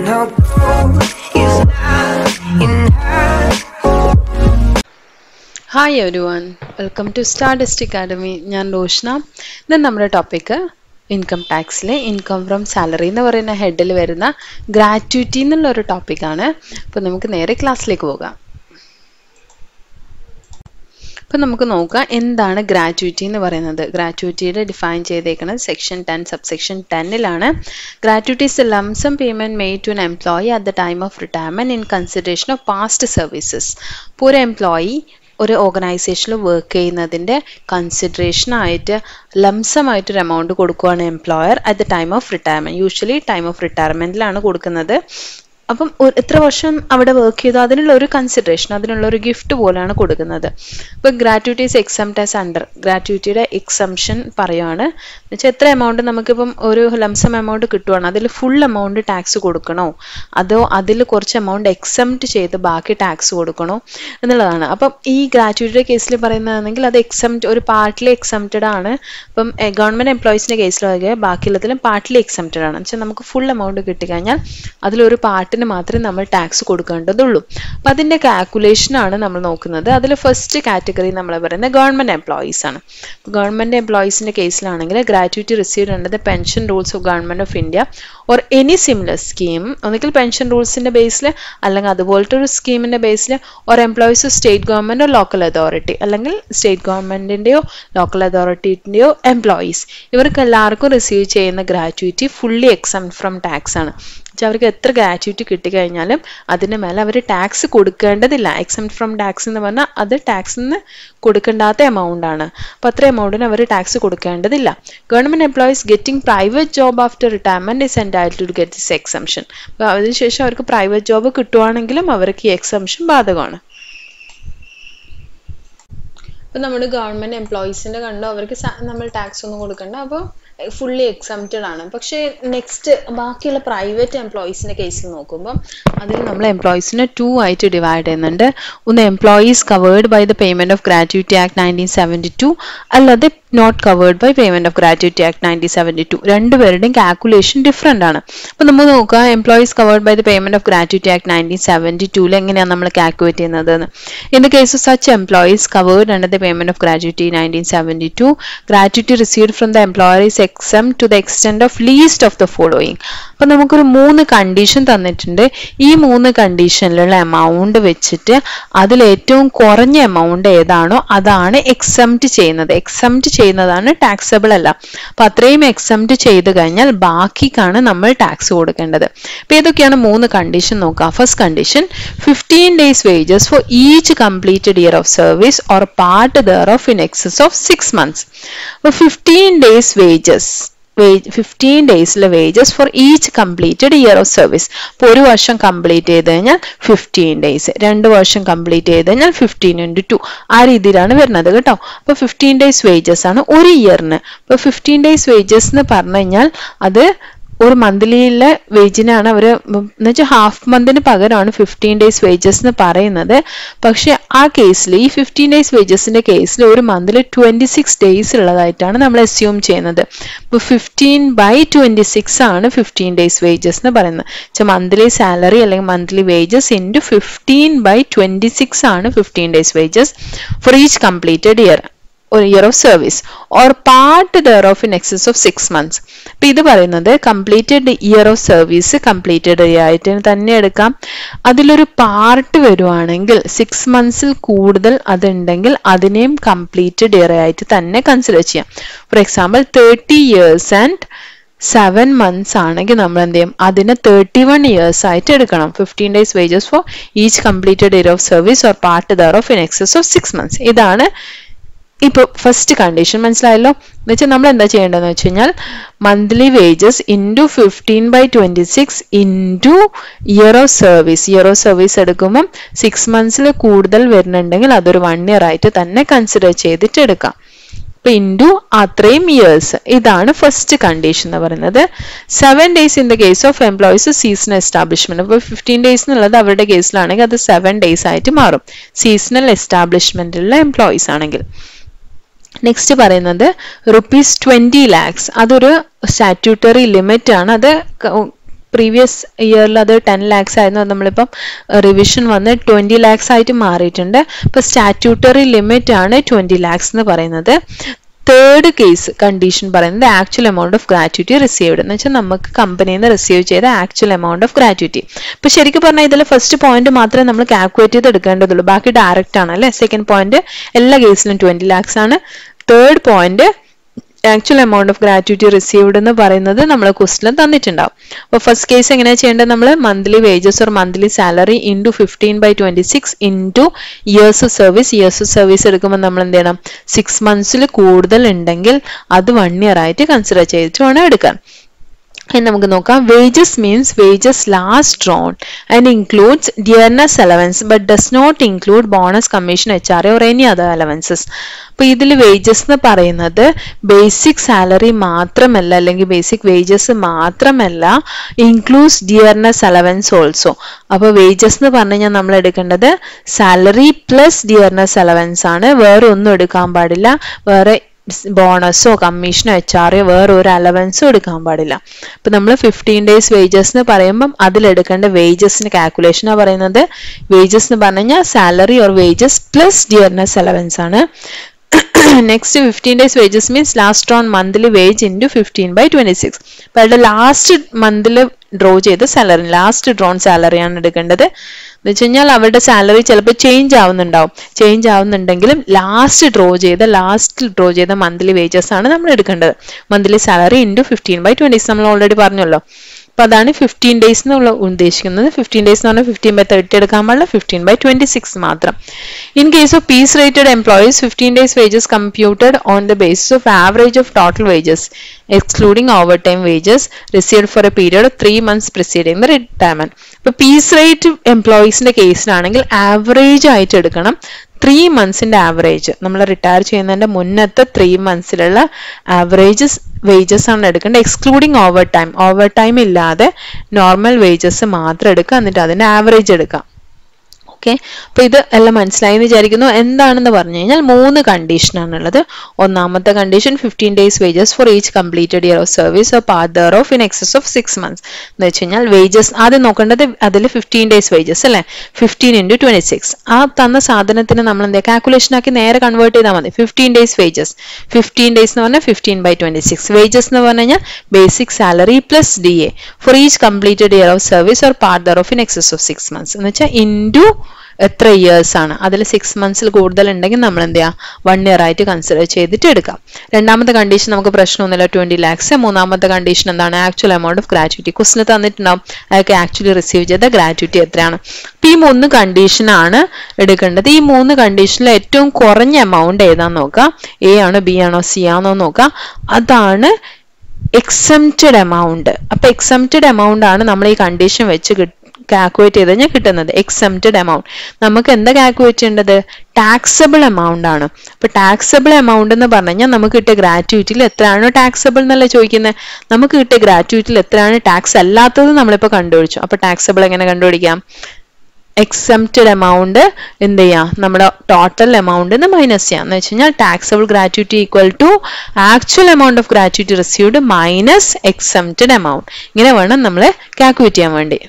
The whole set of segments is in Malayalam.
no gold is not enough. Hi everyone welcome to Stardust academy ഞാൻ റോഷ്ന ഇന്ന് നമ്മുടെ ടോപ്പിക്ക് ഇൻകം ടാക്സിലെ ഇൻകം ഫ്രം സാലറി എന്ന് പറയുന്ന ഹെഡിൽ വരുന്ന ഗ്രാറ്റുവിറ്റി എന്നുള്ള ഒരു ടോപ്പിക്കാണ് അപ്പോൾ നമുക്ക് നേരെ ക്ലാസ്സിലേക്ക് പോകാം അപ്പം നമുക്ക് നോക്കാം എന്താണ് ഗ്രാറ്റുവിറ്റി എന്ന് പറയുന്നത് ഗ്രാറ്റുവിറ്റിയുടെ ഡിഫൈൻ ചെയ്തേക്കുന്നത് സെക്ഷൻ ടെൻ സബ്സെക്ഷൻ ടെന്നിലാണ് gratuity is a lump sum payment made to an employee at the time of retirement in consideration of past services ഇപ്പോൾ ഒരു എംപ്ലോയി ഒരു ഓർഗനൈസേഷനിൽ വർക്ക് ചെയ്യുന്നതിൻ്റെ കൺസിഡറേഷൻ ആയിട്ട് ലംസമായിട്ട് ഒരു എമൗണ്ട് കൊടുക്കുകയാണ് employer at the time of retirement usually time of റിട്ടയർമെൻറ്റിലാണ് കൊടുക്കുന്നത് അപ്പം ഒ- എത്ര വർഷം അവിടെ വർക്ക് ചെയ്തു അതിനുള്ള ഒരു കൺസിഡറേഷൻ അതിനുള്ള ഒരു ഗിഫ്റ്റ് പോലെയാണ് കൊടുക്കുന്നത് ഇപ്പം ഗ്രാറ്റുവിറ്റീസ് എക്സംപ്റ്റ് അണ്ടർ ഗ്രാറ്റുവിറ്റിയുടെ എക്സംഷൻ പറയുവാണ് എന്നുവെച്ചാൽ എത്ര എമൗണ്ട് നമുക്കിപ്പം ഒരു ലംസം എമൗണ്ട് കിട്ടുവാണ് അതിൽ ഫുൾ എമൗണ്ട് ടാക്സ് കൊടുക്കണോ അതോ അതിൽ കുറച്ച് എമൗണ്ട് എക്സംപ്റ്റ് ചെയ്ത് ബാക്കി ടാക്സ് കൊടുക്കണോ എന്നുള്ളതാണ് അപ്പം ഈ ഗ്രാറ്റുവിറ്റിയുടെ കേസിൽ പറയുന്നതാണെങ്കിൽ അത് എക്സംപ്റ്റ് ഒരു പാർട്ടിലി എക്സംപ്റ്റഡ് ആണ് ഇപ്പം ഗവൺമെൻറ് എംപ്ലോയീസിൻ്റെ കേസിലൊക്കെ ബാക്കിയുള്ളതിലും പാർട്ടിലി എക്സംപ്റ്റഡ് ആണ് വെച്ചാൽ നമുക്ക് ഫുൾ എമൗണ്ട് കിട്ടിക്കഴിഞ്ഞാൽ അതിലൊരു പാർട്ടിന് മാത്രമേ നമ്മൾ ടാക്സ് കൊടുക്കേണ്ടതുള്ളൂ അപ്പം അതിൻ്റെ കാൽക്കുലേഷനാണ് നമ്മൾ നോക്കുന്നത് അതിൽ ഫസ്റ്റ് കാറ്റഗറി നമ്മൾ പറയുന്നത് ഗവൺമെൻറ് എംപ്ലോയീസ് ആണ് ഗവൺമെൻറ് എംപ്ലോയീസിൻ്റെ കേസിലാണെങ്കിൽ gratuity received under the pension rules of government of India or any similar scheme ഒന്നുകിൽ പെൻഷൻ റൂൾസിൻ്റെ ബേസിൽ അല്ലെങ്കിൽ അതുപോലത്തെ ഒരു സ്കീമിൻ്റെ ബേസിൽ ഓർ employees state government local authority അല്ലെങ്കിൽ സ്റ്റേറ്റ് ഗവൺമെൻറ്റിൻ്റെയോ ലോക്കൽ അതോറിറ്റിൻ്റെയോ എംപ്ലോയീസ് ഇവർക്ക് എല്ലാവർക്കും റിസീവ് ചെയ്യുന്ന gratuity fully exempt from tax ആണ് വെച്ചാൽ അവർക്ക് എത്ര ഗ്രാറ്റുവിറ്റി കിട്ടിക്കഴിഞ്ഞാലും അതിന് മേലെ അവർ ടാക്സ് കൊടുക്കേണ്ടതില്ല എക്സം ഫ്രം ടാക്സ് എന്ന് പറഞ്ഞാൽ അത് ടാക്സിൽ നിന്ന് കൊടുക്കേണ്ടാത്ത എമൗണ്ട് ആണ് അപ്പോൾ അത്ര എമൗണ്ടിന് അവർ ടാക്സ് കൊടുക്കേണ്ടതില്ല government employees getting private job after retirement is entitle to get this exemption അപ്പോൾ അതിനുശേഷം അവർക്ക് പ്രൈവറ്റ് ജോബ് കിട്ടുവാണെങ്കിലും അവർക്ക് ഈ എക്സംഷൻ ബാധകമാണ് ഇപ്പം നമ്മൾ ഗവൺമെൻറ് എംപ്ലോയീസിൻ്റെ കണ്ടു അവർക്ക് സ- നമ്മൾ ടാക്സ് ഒന്നും കൊടുക്കണ്ട അപ്പോൾ ഫുള്ളി എക്സംപ്റ്റഡ് ആണ് പക്ഷേ നെക്സ്റ്റ് ബാക്കിയുള്ള പ്രൈവറ്റ് എംപ്ലോയീസിൻ്റെ കേസിൽ നോക്കുമ്പോൾ അതിൽ നമ്മൾ എംപ്ലോയീസിനെ ടു ആയിട്ട് ഡിവൈഡ് ചെയ്യുന്നുണ്ട് ഒന്ന് employees covered by the payment of gratuity act nineteen seventy two അല്ലാതെ not covered by payment of gratuity act nineteen seventy two രണ്ടുപേരുടെയും കാൽക്കുലേഷൻ ഡിഫറെൻ്റ് ആണ് അപ്പോൾ നമ്മൾ നോക്കുക employees covered by the payment of gratuity act nineteen seventy ടൂവിൽ എങ്ങനെയാണ് നമ്മൾ കാൽക്കുലേറ്റ് ചെയ്യുന്നത് in the case of such employees covered under the payment of gratuity nineteen seventy two gratuity received from the employer is exempt to the extent of least of the following അപ്പം നമുക്കൊരു മൂന്ന് കണ്ടീഷൻ തന്നിട്ടുണ്ട് ഈ മൂന്ന് കണ്ടീഷനിലുള്ള എമൗണ്ട് വെച്ചിട്ട് അതിൽ ഏറ്റവും കുറഞ്ഞ എമൗണ്ട് ഏതാണോ അതാണ് എക്സംപ്റ്റ് ചെയ്യുന്നത് എക്സംപ്റ്റ് ചെയ്യുന്നതാണ് ടാക്സബിൾ അല്ല അപ്പം അത്രയും എക്സംപ്റ്റ് ചെയ്ത് കഴിഞ്ഞാൽ ബാക്കിക്കാണ് നമ്മൾ ടാക്സ് കൊടുക്കേണ്ടത് അപ്പം ഏതൊക്കെയാണ് മൂന്ന് കണ്ടീഷൻ നോക്കുക first condition fifteen days wages for each completed year of service or part thereof in excess of six months അപ്പോൾ ഫിഫ്റ്റീൻ ഡേയ്സ് വേജസ് ഫിഫ്റ്റീൻ ഡേയ്സിലെ wages for each completed year of service ഇപ്പോൾ ഒരു വർഷം കംപ്ലീറ്റ് ചെയ്ത് കഴിഞ്ഞാൽ ഫിഫ്റ്റീൻ ഡേയ്സ് രണ്ട് വർഷം കംപ്ലീറ്റ് ചെയ്ത് കഴിഞ്ഞാൽ ഫിഫ്റ്റീൻ ഇൻറ്റു ടു ആ രീതിയിലാണ് വരുന്നത് കേട്ടോ അപ്പോൾ ഫിഫ്റ്റീൻ ഡേയ്സ് വേജസ് ആണ് ഒരു ഇയറിന് ഇപ്പോൾ ഫിഫ്റ്റീൻ ഡേയ്സ് വേജസ് എന്ന് പറഞ്ഞു കഴിഞ്ഞാൽ അത് ഒരു മന്ത്ലിയിലെ വേജിനാണ് അവർ എന്ന് വെച്ചാൽ ഹാഫ് മന്തിന് പകരമാണ് ഫിഫ്റ്റീൻ ഡേയ്സ് വേജസ് എന്ന് പറയുന്നത് പക്ഷെ ആ കേസിൽ ഈ ഫിഫ്റ്റീൻ ഡേയ്സ് വേജസിന്റെ കേസിൽ ഒരു മന്തിൽ ട്വന്റി സിക്സ് ഡേയ്സ് ഉള്ളതായിട്ടാണ് നമ്മൾ അസ്യൂം ചെയ്യുന്നത് ഇപ്പോൾ ഫിഫ്റ്റീൻ ബൈ ട്വന്റി സിക്സ് ആണ് ഫിഫ്റ്റീൻ ഡേയ്സ് വേജസ് എന്ന് പറയുന്നത് വെച്ചാൽ മന്ത്ലി സാലറി അല്ലെങ്കിൽ monthly wages into fifteen by twenty six ആണ് fifteen days wages for each completed year ഒരു year of service or part thereof in excess of six months അപ്പൊ ഇത് പറയുന്നത് completed year of service completed ആയിട്ട് തന്നെ എടുക്കാം അതിലൊരു പാർട്ട് വരുവാണെങ്കിൽ സിക്സ് മന്ത്സിൽ കൂടുതൽ അതുണ്ടെങ്കിൽ അതിനെയും കംപ്ലീറ്റഡ് ഇയർ ആയിട്ട് തന്നെ കൺസിഡർ ചെയ്യാം for example thirty years and seven months ആണെങ്കിൽ നമ്മൾ എന്ത് ചെയ്യും അതിനെ തേർട്ടി വൺ ഇയേഴ്സ് ആയിട്ട് എടുക്കണം fifteen days wages for each completed year of service or part thereof in excess of six months ഇതാണ് ഇപ്പോൾ ഫസ്റ്റ് കണ്ടീഷൻ മനസ്സിലായല്ലോ എന്ന് വെച്ചാൽ നമ്മൾ എന്താ ചെയ്യേണ്ടതെന്ന് വെച്ച് കഴിഞ്ഞാൽ monthly wages into fifteen by twenty six into year of service year of service എടുക്കുമ്പം സിക്സ് മന്ത്സിൽ കൂടുതൽ വരുന്നുണ്ടെങ്കിൽ അതൊരു വൺ ഇയർ ആയിട്ട് തന്നെ കൺസിഡർ ചെയ്തിട്ട് എടുക്കാം അപ്പൊ ഇൻറ്റു അത്രയും ഇയേഴ്സ് ഇതാണ് ഫസ്റ്റ് കണ്ടീഷൻ എന്ന് പറയുന്നത് seven days in the case of employees seasonal establishment അപ്പോൾ ഫിഫ്റ്റീൻ ഡേയ്സ് എന്നുള്ളത് അവരുടെ കേസിലാണെങ്കിൽ അത് സെവൻ ഡേയ്സ് ആയിട്ട് മാറും സീസണൽ എസ്റ്റാബ്ലിഷ്മെന്റിലുള്ള എംപ്ലോയീസ് ആണെങ്കിൽ നെക്സ്റ്റ് പറയുന്നത് റുപ്പീസ് ട്വന്റി ലാക്സ് അതൊരു സ്റ്റാറ്റ്യൂട്ടറി ലിമിറ്റ് ആണ് അത് പ്രീവിയസ് ഇയറിൽ അത് ടെൻ ലാക്സ് ആയിരുന്നു അത് നമ്മളിപ്പം റിവിഷൻ വന്ന് ട്വൻറ്റി ലാക്സ് ആയിട്ട് മാറിയിട്ടുണ്ട് ഇപ്പോൾ സ്റ്റാറ്റ്യൂട്ടറി ലിമിറ്റ് ആണ് ട്വൻറ്റി ലാക്സ് എന്ന് പറയുന്നത് തേർഡ് കേസ് കണ്ടീഷൻ പറയുന്നത് actual amount of gratuity received എന്ന് വെച്ചാൽ നമുക്ക് കമ്പനിയിൽ നിന്ന് റിസീവ് ചെയ്ത ആക്ച്വൽ എമൗണ്ട് ഓഫ് ഗ്രാറ്റുവിറ്റി ഇപ്പൊ ശരിക്കും പറഞ്ഞാൽ ഇതിൽ ഫസ്റ്റ് പോയിന്റ് മാത്രമേ നമ്മൾ കാൽക്കുലേറ്റ് ചെയ്ത് എടുക്കേണ്ടതുള്ളൂ ബാക്കി ഡയറക്റ്റ് ആണ് അല്ലെ സെക്കൻഡ് പോയിന്റ് എല്ലാ കേസിലും ട്വന്റി ലാക്സ് ആണ് third point actual amount of gratuity received എന്ന് പറയുന്നത് നമ്മൾ ക്വസ്റ്റിലും തന്നിട്ടുണ്ടാവും അപ്പോൾ ഫസ്റ്റ് കേസ് എങ്ങനെയാണ് ചെയ്യേണ്ടത് നമ്മൾ monthly wages or monthly salary into fifteen by twenty six into years of service years of service എടുക്കുമ്പോൾ നമ്മൾ എന്ത് ചെയ്യണം സിക്സ് മന്ത്സിൽ കൂടുതൽ ഉണ്ടെങ്കിൽ അത് വൺ ഇയർ ആയിട്ട് കൺസിഡർ ചെയ്തിട്ട് വേണം എടുക്കാൻ ഇനി നമുക്ക് നോക്കാം wages means wages last drawn and includes dearness allowance but does not include bonus commission H R or any other allowances അപ്പൊ ഇതിൽ വേജസ് എന്ന് പറയുന്നത് ബേസിക് സാലറി മാത്രമല്ല അല്ലെങ്കിൽ ബേസിക് വേജസ് മാത്രമല്ല ഇൻക്ലൂഡ്സ് ഡിയർനെസ് അലവൻസ് ഓൾസോ അപ്പൊ വേജസ് എന്ന് പറഞ്ഞു കഴിഞ്ഞാൽ നമ്മൾ എടുക്കേണ്ടത് സാലറി പ്ലസ് ഡിയർനെസ് അലവൻസ് ആണ് വേറെ ഒന്നും എടുക്കാൻ പാടില്ല വേറെ ബോണസോ കമ്മീഷനോ എച്ച് ആർ വേറെ ഒരു അലവൻസോ എടുക്കാൻ പാടില്ല ഇപ്പൊ നമ്മൾ ഫിഫ്റ്റീൻ ഡേയ്സ് വേജസ് എന്ന് പറയുമ്പം അതിലെടുക്കേണ്ട വേജസിന്റെ കാൽക്കുലേഷനാണ് പറയുന്നത് വേജസ് എന്ന് പറഞ്ഞു കഴിഞ്ഞാൽ salary or wages plus dearness allowance ആണ് next fifteen days wages means last on monthly wage into fifteen by twenty six അപ്പൊ അയാളുടെ ലാസ്റ്റ് മന്തിൽ ഡ്രോ ചെയ്ത സാലറി ലാസ്റ്റ് ഡ്രോൺ സാലറിയാണ് എടുക്കേണ്ടത് എന്ന് വെച്ച് കഴിഞ്ഞാൽ അവരുടെ സാലറി ചിലപ്പോൾ ചേഞ്ച് ആവുന്നുണ്ടാവും ചേഞ്ച് ആവുന്നുണ്ടെങ്കിലും ലാസ്റ്റ് ഡ്രോ ചെയ്ത ലാസ്റ്റ് ഡ്രോ ചെയ്ത മന്ത്ലി വേജസ് ആണ് നമ്മൾ എടുക്കേണ്ടത് monthly salary into fifteen by twenty നമ്മൾ ഓൾറെഡി പറഞ്ഞല്ലോ അപ്പൊ അതാണ് ഫിഫ്റ്റീൻ ഡേയ്സ് എന്നുള്ള ഉദ്ദേശിക്കുന്നത് ഫിഫ്റ്റീൻ ഡേയ്സ് എന്ന് പറഞ്ഞാൽ ഫിഫ്റ്റീൻ ബൈ തേർട്ടി എടുക്കാൻ പാടില്ല ഫിഫ്റ്റീൻ ബൈ ട്വന്റി സിക്സ് മാത്രം in case of piece rated employees fifteen days wages computed on the basis of average of total wages excluding overtime wages received for a period of three months preceding the retirement ഇപ്പൊ പീസ് റേറ്റ് എംപ്ലോയീസിന്റെ കേസിലാണെങ്കിൽ ആവറേജ് ആയിട്ട് എടുക്കണം ത്രീ മന്ത്സിന്റെ ആവറേജ് നമ്മൾ റിട്ടയർ ചെയ്യുന്നതിന്റെ മുന്നത്തെ ത്രീ മന്ത്സിലുള്ള ആവറേജസ് വേജസ് ആണ് എടുക്കേണ്ടത് excluding overtime overtime ഇല്ലാതെ നോർമൽ വേജസ് മാത്രം എടുക്കുക എന്നിട്ട് അതിന്റെ ആവറേജ് എടുക്കാം ഓക്കെ അപ്പൊ ഇത് എല്ലാം മനസ്സിലായി എന്ന് വിചാരിക്കുന്നു എന്താണെന്ന് പറഞ്ഞു കഴിഞ്ഞാൽ മൂന്ന് കണ്ടീഷനാണ് ഉള്ളത് ഒന്നാമത്തെ condition fifteen days wages for each completed year of service of part thereof in excess of six months എന്ന് വെച്ച് കഴിഞ്ഞാൽ വേജസ് ആദ്യം നോക്കേണ്ടത് അതിൽ ഫിഫ്റ്റീൻ ഡേയ്സ് വേജസ് അല്ലേ ഫിഫ്റ്റീൻ ഇൻറ്റു ട്വന്റി സിക്സ് ആ തന്ന സാധനത്തിന് നമ്മൾ എന്താ കാൽക്കുലേഷൻ ആക്കി നേരെ കൺവേർട്ട് ചെയ്താൽ മതി fifteen days wages fifteen days എന്ന് പറഞ്ഞാൽ fifteen by twenty six wages എന്ന് പറഞ്ഞു കഴിഞ്ഞാൽ basic salary plus D A for each completed year of service or part thereof in excess of six months എന്ന് വെച്ചാൽ ഇൻറ്റു എത്ര ഇയേഴ്സ് ആണ് അതിൽ സിക്സ് മന്ത്സിൽ കൂടുതൽ ഉണ്ടെങ്കിൽ നമ്മൾ എന്ത് ചെയ്യാം വൺ ഇയർ ആയിട്ട് കൺസിഡർ ചെയ്തിട്ട് എടുക്കാം രണ്ടാമത്തെ കണ്ടീഷൻ നമുക്ക് പ്രശ്നമൊന്നുമില്ല ട്വന്റി ലാക്സ് മൂന്നാമത്തെ കണ്ടീഷൻ എന്താണ് ആക്ച്വൽ എമൗണ്ട് ഓഫ് ഗ്രാറ്റുവിറ്റി ക്വസ്റ്റിന് തന്നിട്ടുണ്ടാവും അയാൾക്ക് ആക്ച്വലി റിസീവ് ചെയ്ത ഗ്രാറ്റുവിറ്റി എത്രയാണ് അപ്പൊ ഈ മൂന്ന് കണ്ടീഷനാണ് എടുക്കേണ്ടത് ഈ മൂന്ന് കണ്ടീഷനിൽ ഏറ്റവും കുറഞ്ഞ എമൗണ്ട് ഏതാന്ന് നോക്കാം എ ആണോ ബി ആണോ സി ആണോ നോക്കാം അതാണ് എക്സംപ്റ്റഡ് എമൗണ്ട് അപ്പൊ എക്സംപ്റ്റഡ് എമൗണ്ട് ആണ് നമ്മൾ ഈ കണ്ടീഷൻ വെച്ച് കാൽക്കുലേറ്റ് ചെയ്ത് കഴിഞ്ഞാൽ കിട്ടുന്നത് എക്സംപ്റ്റഡ് എമൗണ്ട് നമുക്ക് എന്താ കാൽക്കുലേറ്റ് ചെയ്യേണ്ടത് ടാക്സബിൾ എമൗണ്ട് ആണ് അപ്പൊ ടാക്സബിൾ എമൗണ്ട് എന്ന് പറഞ്ഞു കഴിഞ്ഞാൽ നമുക്ക് കിട്ടിയ ഗ്രാറ്റുവിറ്റിയിൽ എത്രയാണോ ടാക്സബിൾ എന്നല്ല ചോദിക്കുന്നത് നമുക്ക് കിട്ടിയ ഗ്രാറ്റുവിറ്റിയിൽ എത്രയാണ് ടാക്സ് അല്ലാത്തത് നമ്മളിപ്പോൾ കണ്ടുപിടിച്ചു അപ്പൊ ടാക്സബിൾ എങ്ങനെ കണ്ടുപിടിക്കാം എക്സംപ്റ്റഡ് എമൗണ്ട് എന്ത് ചെയ്യാം നമ്മുടെ ടോട്ടൽ എമൗണ്ട് എന്ന് മൈനസ് ചെയ്യാം എന്ന് വെച്ച് കഴിഞ്ഞാൽ taxable gratuity equal to actual amount of gratuity received minus exempted amount ഇങ്ങനെ വേണം നമ്മൾ കാൽക്കുലേറ്റ് ചെയ്യാൻ വേണ്ടി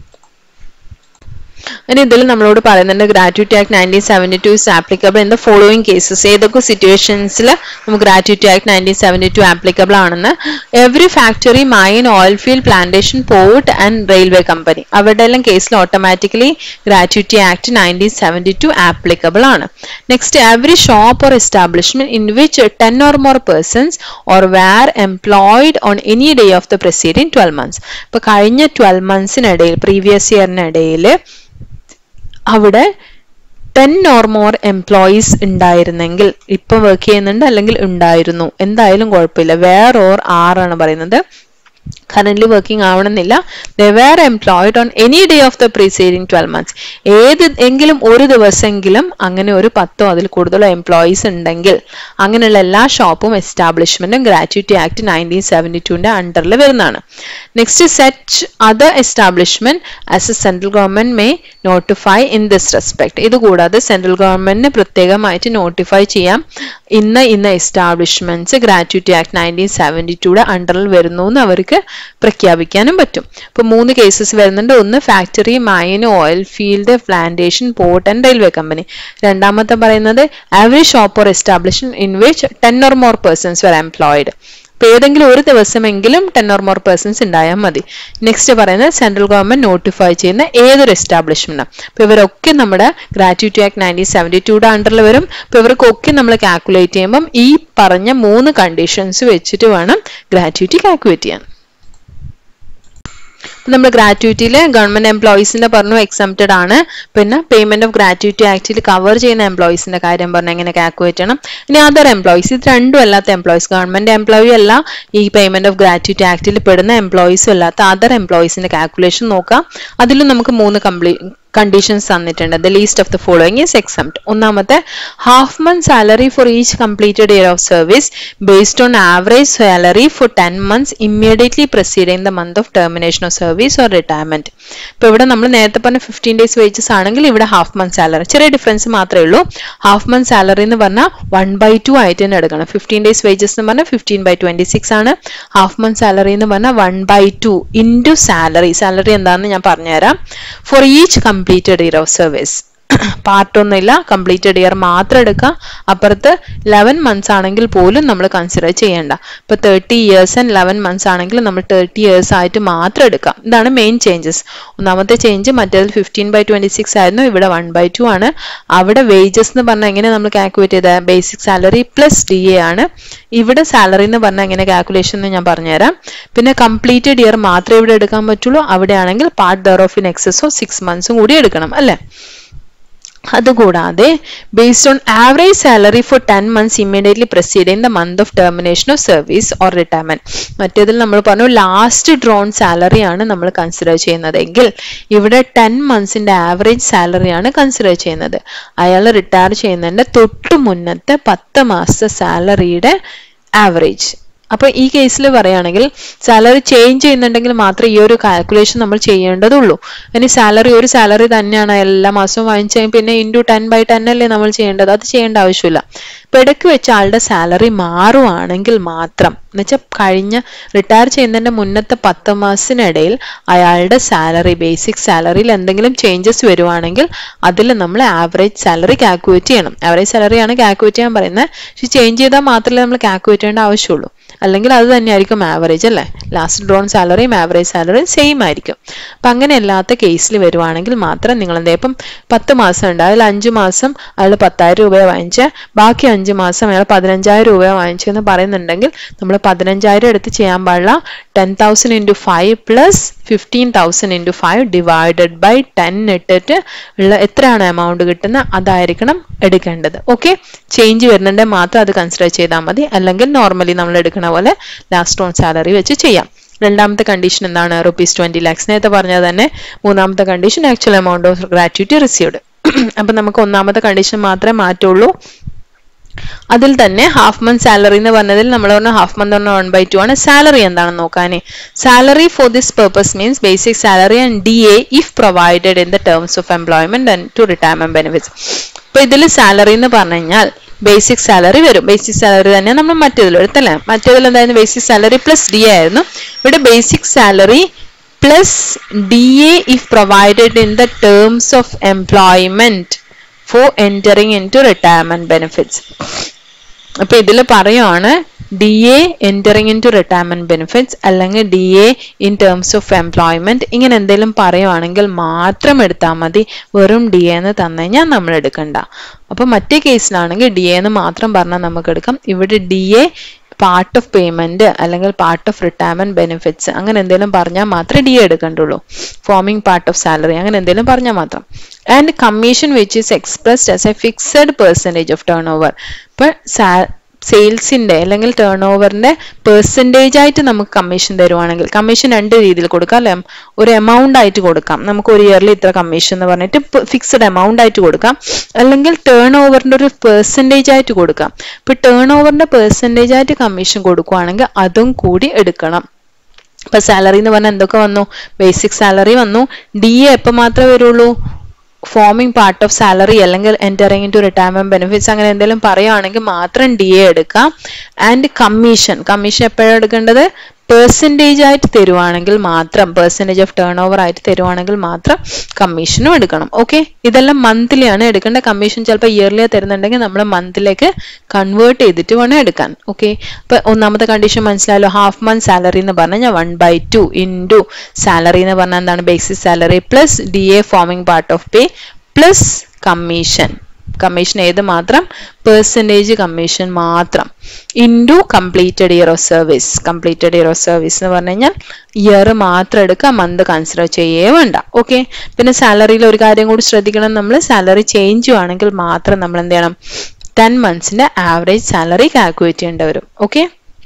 ഇനി ഇതിൽ നമ്മളോട് പറയുന്നുണ്ട് gratuity act nineteen seventy two is applicable in the following cases ഏതൊക്കെ സിറ്റുവേഷൻസിൽ നമുക്ക് gratuity act nineteen seventy two applicable ആണെന്ന് every factory mine oil field plantation port and railway company അവരുടെ എല്ലാം കേസിൽ automatically gratuity act nineteen seventy two applicable ആണ് next every shop or establishment in which ten or more persons or were employed on any day of the preceding twelve months ഇപ്പൊ കഴിഞ്ഞ ട്വൽവ് മന്ത്സിനിടയിൽ പ്രീവിയസ് ഇയറിനിടയിൽ അവിടെ ടെൻ ഓർ മോർ എംപ്ലോയീസ് ഉണ്ടായിരുന്നെങ്കിൽ ഇപ്പൊ വർക്ക് ചെയ്യുന്നുണ്ട് അല്ലെങ്കിൽ ഉണ്ടായിരുന്നു എന്തായാലും കുഴപ്പമില്ല വേർ ഓർ ആറാണ് പറയുന്നത് കറന്റ് വർക്കിംഗ് ആവണമെന്നില്ല the were employed on any day of the preceding twelve months ഏത് എങ്കിലും ഒരു ദിവസമെങ്കിലും അങ്ങനെ ഒരു പത്തോ അതിൽ കൂടുതലോ എംപ്ലോയീസ് ഉണ്ടെങ്കിൽ അങ്ങനെയുള്ള എല്ലാ ഷോപ്പും എസ്റ്റാബ്ലിഷ്മെന്റും ഗ്രാറ്റുവിറ്റി ആക്ട് നയൻറ്റീൻ സെവൻറ്റി ടുവിന്റെ അണ്ടറിൽ വരുന്നതാണ് next set other establishment as a central government may notify in this respect ഇത് കൂടാതെ സെൻട്രൽ ഗവൺമെന്റിന് പ്രത്യേകമായിട്ട് നോട്ടിഫൈ ചെയ്യാം ഇന്ന ഇന്ന establishments gratuity act nineteen seventy ടുയുടെ അണ്ടറിൽ വരുന്നു എന്ന് അവർക്ക് പ്രഖ്യാപിക്കാനും പറ്റും ഇപ്പൊ മൂന്ന് കേസസ് വരുന്നുണ്ട് ഒന്ന് factory mine oil field plantation port and railway company രണ്ടാമത്തെ പറയുന്നത് average shop or establishment in which ten or more persons were employed ഇപ്പൊ ഏതെങ്കിലും ഒരു ദിവസമെങ്കിലും ടെൻ ഓർ മോർ പേഴ്സൺസ് ഉണ്ടായാൽ മതി നെക്സ്റ്റ് പറയുന്നത് സെൻട്രൽ ഗവൺമെന്റ് നോട്ടിഫൈ ചെയ്യുന്ന ഏതൊരു എസ്റ്റാബ്ലിഷ്മെന്റ് അപ്പൊ ഇവരൊക്കെ നമ്മുടെ ഗ്രാറ്റുവിറ്റി ആക്ട് നയൻറ്റീൻ സെവൻറ്റി ടൂടെ അണ്ടറിൽ വരും അപ്പൊ ഇവർക്കൊക്കെ നമ്മൾ കാൽക്കുലേറ്റ് ചെയ്യുമ്പം ഈ പറഞ്ഞ മൂന്ന് കണ്ടീഷൻസ് വെച്ചിട്ട് വേണം ഗ്രാറ്റുവിറ്റി കാൽക്കുലേറ്റ് ചെയ്യാൻ നമ്മൾ ഗ്രാറ്റുവിറ്റിയിൽ ഗവൺമെന്റ് എംപ്ലോയീസിന്റെ പറഞ്ഞു എക്സംപ്റ്റഡ് ആണ് പിന്നെ പേയ്മെന്റ് ഓഫ് ഗ്രാറ്റുവിറ്റി ആക്ടിൽ കവർ ചെയ്യുന്ന എംപ്ലോയീസിന്റെ കാര്യം പറഞ്ഞു എങ്ങനെ കാൽക്കുലേറ്റ് ചെയ്യണം ഇനി അതർ എംപ്ലോയീസ് ഇത് രണ്ടും അല്ലാത്ത എംപ്ലോയീസ് ഗവൺമെന്റ് എംപ്ലോയി അല്ല ഈ പേയ്മെന്റ് ഓഫ് ഗ്രാറ്റുവിറ്റി ആക്ടിൽ പെടുന്ന എംപ്ലോയീസും അല്ലാത്ത അതർ എംപ്ലോയീസിന്റെ കാൽക്കുലേഷൻ നോക്കാം അതിലും നമുക്ക് മൂന്ന് കംപ്ലീ കണ്ടീഷൻസ് തന്നിട്ടുണ്ട് the least of the following is exempt ഒന്നാമത്തെ half month salary for each completed year of service based on average salary for ten months immediately preceding the month of termination of service or retirement ഇപ്പൊ ഇവിടെ നമ്മൾ നേരത്തെ പറഞ്ഞ ഫിഫ്റ്റീൻ ഡേയ്സ് വേജസ് ആണെങ്കിൽ ഇവിടെ ഹാഫ് മന്ത് സാലറി ചെറിയ ഡിഫറൻസ് മാത്രമേ ഉള്ളൂ ഹാഫ് മന്ത് സാലറി എന്ന് പറഞ്ഞാൽ വൺ ബൈ ടു ആയിട്ട് തന്നെ എടുക്കണം ഫിഫ്റ്റീൻ ഡേയ്സ് വേജസ് എന്ന് പറഞ്ഞാൽ ഫിഫ്റ്റീൻ ബൈ ട്വന്റി സിക്സ് ആണ് ഹാഫ് മന്ത് സാലറി എന്ന് പറഞ്ഞാൽ one by two into salary salary എന്താണെന്ന് ഞാൻ പറഞ്ഞുതരാം for each completed year of service part ഒന്നുമില്ല കംപ്ലീറ്റഡ് ഇയർ മാത്രം എടുക്കുക അപ്പുറത്ത് ലെവൻ മന്ത്സ് ആണെങ്കിൽ പോലും നമ്മൾ കൺസിഡർ ചെയ്യേണ്ട ഇപ്പൊ thirty years and eleven months ആണെങ്കിൽ നമ്മൾ തേർട്ടി ഇയേഴ്സ് ആയിട്ട് മാത്രം എടുക്കാം ഇതാണ് മെയിൻ ചേഞ്ചസ് ഒന്നാമത്തെ ചേഞ്ച് മറ്റേതിൽ ഫിഫ്റ്റീൻ ബൈ ട്വന്റി സിക്സ് ആയിരുന്നു ഇവിടെ വൺ ബൈ ടു ആണ് അവിടെ വേജസ് എന്ന് പറഞ്ഞാൽ എങ്ങനെ നമ്മൾ കാൽക്കുലേറ്റ് ചെയ്ത basic salary plus D A ആണ് ഇവിടെ സാലറി എന്ന് പറഞ്ഞാൽ എങ്ങനെ കാൽക്കുലേഷൻ എന്ന് ഞാൻ പറഞ്ഞുതരാം പിന്നെ കംപ്ലീറ്റഡ് ഇയർ മാത്രമേ ഇവിടെ എടുക്കാൻ പറ്റുള്ളൂ അവിടെയാണെങ്കിൽ part thereof in excess of six മന്ത്സും കൂടി എടുക്കണം അല്ലേ അതുകൂടാതെ based on average salary for ten months immediately preceding the month of termination of service or retirement മറ്റേതിൽ നമ്മൾ പറഞ്ഞു ലാസ്റ്റ് ഡ്രോൺ സാലറി ആണ് നമ്മൾ കൺസിഡർ ചെയ്യുന്നതെങ്കിൽ ഇവിടെ ടെൻ മന്ത്സിന്റെ ആവറേജ് സാലറിയാണ് കൺസിഡർ ചെയ്യുന്നത് അയാൾ റിട്ടയർ ചെയ്യുന്നതിന്റെ തൊട്ട് മുന്നത്തെ പത്ത് മാസത്തെ സാലറിയുടെ ആവറേജ് അപ്പൊ ഈ കേസിൽ പറയുകയാണെങ്കിൽ സാലറി ചേഞ്ച് ചെയ്യുന്നുണ്ടെങ്കിൽ മാത്രമേ ഈ ഒരു കാൽക്കുലേഷൻ നമ്മൾ ചെയ്യേണ്ടതുള്ളൂ ഇനി സാലറി ഒരു സാലറി തന്നെയാണ് എല്ലാ മാസവും വാങ്ങിച്ചാൽ പിന്നെ ഇൻറ്റു ടെൻ ബൈ ടെൻ അല്ലേ നമ്മൾ ചെയ്യേണ്ടത് അത് ചെയ്യേണ്ട ആവശ്യമില്ല ഇപ്പൊ ഇടയ്ക്ക് വെച്ച് ആളുടെ സാലറി മാറുവാണെങ്കിൽ മാത്രം എന്നുവെച്ചാൽ കഴിഞ്ഞ റിട്ടയർ ചെയ്യുന്നതിന്റെ മുന്നത്തെ പത്ത് മാസത്തിനിടയിൽ അയാളുടെ സാലറി ബേസിക് സാലറിയിൽ എന്തെങ്കിലും ചേഞ്ചസ് വരുവാണെങ്കിൽ അതിൽ നമ്മൾ ആവറേജ് സാലറി കാൽക്കുലേറ്റ് ചെയ്യണം ആവറേജ് സാലറിയാണ് കാൽക്കുലേറ്റ് ചെയ്യാൻ പറയുന്നത് പക്ഷെ ചേഞ്ച് ചെയ്താൽ മാത്രമേ നമ്മൾ കാൽക്കുലേറ്റ് ചെയ്യേണ്ട ആവശ്യമുള്ളൂ അല്ലെങ്കിൽ അത് തന്നെയായിരിക്കും ആവറേജ് അല്ലേ ലാസ്റ്റ് ഡ്രോൺ സാലറിയും ആവറേജ് സാലറിയും സെയിം ആയിരിക്കും അപ്പം അങ്ങനെ അല്ലാത്ത കേസിൽ വരുവാണെങ്കിൽ മാത്രം നിങ്ങൾ എന്താ ഇപ്പം പത്ത് മാസം ഉണ്ട് അതിൽ അഞ്ച് മാസം അയാൾ പത്തായിരം രൂപ വാങ്ങിച്ച് ബാക്കി അഞ്ച് മാസം അയാൾ പതിനഞ്ചായിരം രൂപ വാങ്ങിച്ചെന്ന് പറയുന്നുണ്ടെങ്കിൽ നമ്മൾ പതിനഞ്ചായിരം എടുത്ത് ചെയ്യാൻ പാടില്ല ten thousand into five plus fifteen thousand into five divided by ten ഇട്ടിട്ട് ഉള്ള എത്രയാണ് എമൗണ്ട് കിട്ടുന്നത് അതായിരിക്കണം എടുക്കേണ്ടത് ഓക്കെ ചേഞ്ച് വരുന്നുണ്ടെങ്കിൽ മാത്രം അത് കൺസിഡർ ചെയ്താൽ മതി അല്ലെങ്കിൽ നോർമലി നമ്മൾ എടുക്കുന്ന പോലെ ലാസ്റ്റ് ഓൺ സാലറി വെച്ച് ചെയ്യാം രണ്ടാമത്തെ കണ്ടീഷൻ എന്താണ് റുപ്പീസ് ട്വന്റി ലാക്സ് നേരത്തെ പറഞ്ഞത് തന്നെ മൂന്നാമത്തെ condition actual amount of gratuity received അപ്പൊ നമുക്ക് ഒന്നാമത്തെ കണ്ടീഷൻ മാത്രമേ മാറ്റുള്ളൂ അതിൽ തന്നെ ഹാഫ് മന്ത് സാലറി എന്ന് പറഞ്ഞതിൽ നമ്മൾ പറഞ്ഞ ഹാഫ് മന്ത് പറഞ്ഞ വൺ ബൈ ടു ആണ് സാലറി എന്താണെന്ന് നോക്കാനേ salary for this purpose means basic salary and D A if provided in the terms of employment and to retirement benefits ഇപ്പൊ ഇതിൽ സാലറി എന്ന് പറഞ്ഞു കഴിഞ്ഞാൽ ബേസിക് സാലറി വരും ബേസിക് സാലറി തന്നെ നമ്മൾ മറ്റേതിൽ എടുത്തല്ലേ മറ്റേതിൽ എന്തായിരുന്നു basic salary plus D A ആയിരുന്നു ഇവിടെ basic salary plus D A if provided in the terms of employment for entering into retirement benefits അപ്പൊ ഇതിൽ പറയുവാണ് D A entering into retirement benefits അല്ലെങ്കിൽ D A in terms of employment ഇങ്ങനെ എന്തെങ്കിലും പറയുവാണെങ്കിൽ മാത്രം എടുത്താൽ മതി വെറും ഡി എ എന്ന് തന്നു കഴിഞ്ഞാൽ നമ്മൾ എടുക്കണ്ട അപ്പൊ മറ്റേ കേസിലാണെങ്കിൽ ഡി എ എന്ന് മാത്രം പറഞ്ഞാൽ നമുക്ക് എടുക്കാം ഇവിടെ D A part of payment അല്ലെങ്കിൽ പാർട്ട് ഓഫ് റിട്ടയർമെന്റ് ബെനിഫിറ്റ്സ് അങ്ങനെ എന്തെങ്കിലും പറഞ്ഞാൽ മാത്രമേ ഡി എടുക്കണ്ടുള്ളൂ ഫോമിംഗ് പാർട്ട് ഓഫ് സാലറി അങ്ങനെ എന്തെങ്കിലും പറഞ്ഞാൽ മാത്രം and commission which is expressed as a fixed percentage of turnover ഇപ്പൊ സെയിൽസിന്റെ അല്ലെങ്കിൽ ടേൺ ഓവറിന്റെ പെർസെൻറ്റേജ് ആയിട്ട് നമുക്ക് കമ്മീഷൻ തരുവാണെങ്കിൽ കമ്മീഷൻ രണ്ട് രീതിയിൽ കൊടുക്കാം അല്ലെ ഒരു എമൗണ്ട് ആയിട്ട് കൊടുക്കാം നമുക്ക് ഒരു ഇയർലി ഇത്ര കമ്മീഷൻ എന്ന് പറഞ്ഞിട്ട് ഫിക്സഡ് എമൗണ്ട് ആയിട്ട് കൊടുക്കാം അല്ലെങ്കിൽ ടേൺ ഓവറിന്റെ ഒരു പെർസെൻറ്റേജ് ആയിട്ട് കൊടുക്കാം ഇപ്പൊ ടേൺ ഓവറിന്റെ പെർസെൻറ്റേജ് ആയിട്ട് കമ്മീഷൻ കൊടുക്കുവാണെങ്കിൽ അതും കൂടി എടുക്കണം ഇപ്പൊ സാലറി എന്ന് പറഞ്ഞാൽ എന്തൊക്കെ വന്നു ബേസിക് സാലറി വന്നു ഡി എ എപ്പോൾ മാത്രമേ വരുള്ളൂ ഫോമിംഗ് പാർട്ട് ഓഫ് സാലറി അല്ലെങ്കിൽ entering into retirement benefits അങ്ങനെ എന്തെങ്കിലും പറയുകയാണെങ്കിൽ മാത്രം ഡി എ എടുക്കാം ആൻഡ് കമ്മീഷൻ കമ്മീഷൻ എപ്പോഴാണ് എടുക്കേണ്ടത് പെർസെൻറ്റേജ് ആയിട്ട് തരുവാണെങ്കിൽ മാത്രം പെർസെൻറ്റേജ് ഓഫ് ടേൺ ഓവർ ആയിട്ട് തരുവാണെങ്കിൽ മാത്രം കമ്മീഷനും എടുക്കണം ഓക്കെ ഇതെല്ലാം മന്ത്ലി ആണ് എടുക്കേണ്ട കമ്മീഷൻ ചിലപ്പോൾ ഇയർലി തരുന്നുണ്ടെങ്കിൽ നമ്മൾ മന്തിലേക്ക് കൺവേർട്ട് ചെയ്തിട്ട് വേണം എടുക്കാൻ ഓക്കെ അപ്പൊ ഒന്നാമത്തെ കണ്ടീഷൻ മനസ്സിലായല്ലോ ഹാഫ് മന്ത് സാലറി എന്ന് പറഞ്ഞാൽ one by two into salary എന്ന് പറഞ്ഞാൽ എന്താണ് basic salary plus D A forming part of pay plus commission commission ഏത് മാത്രം പെർസെൻറ്റേജ് കമ്മീഷൻ മാത്രം into completed year of service completed year of service എന്ന് പറഞ്ഞു കഴിഞ്ഞാൽ ഇയർ മാത്രം എടുക്കുക മന്ത് കൺസിഡർ ചെയ്യേ വേണ്ട ഓക്കെ പിന്നെ സാലറിയിൽ ഒരു കാര്യം കൂടി ശ്രദ്ധിക്കണം നമ്മൾ സാലറി ചേഞ്ച് ആണെങ്കിൽ മാത്രം നമ്മൾ എന്ത് ചെയ്യണം ടെൻ മന്ത്സിന്റെ ആവറേജ് സാലറി കാൽക്കുലേറ്റ് ചെയ്യേണ്ടി വരും ഓക്കെ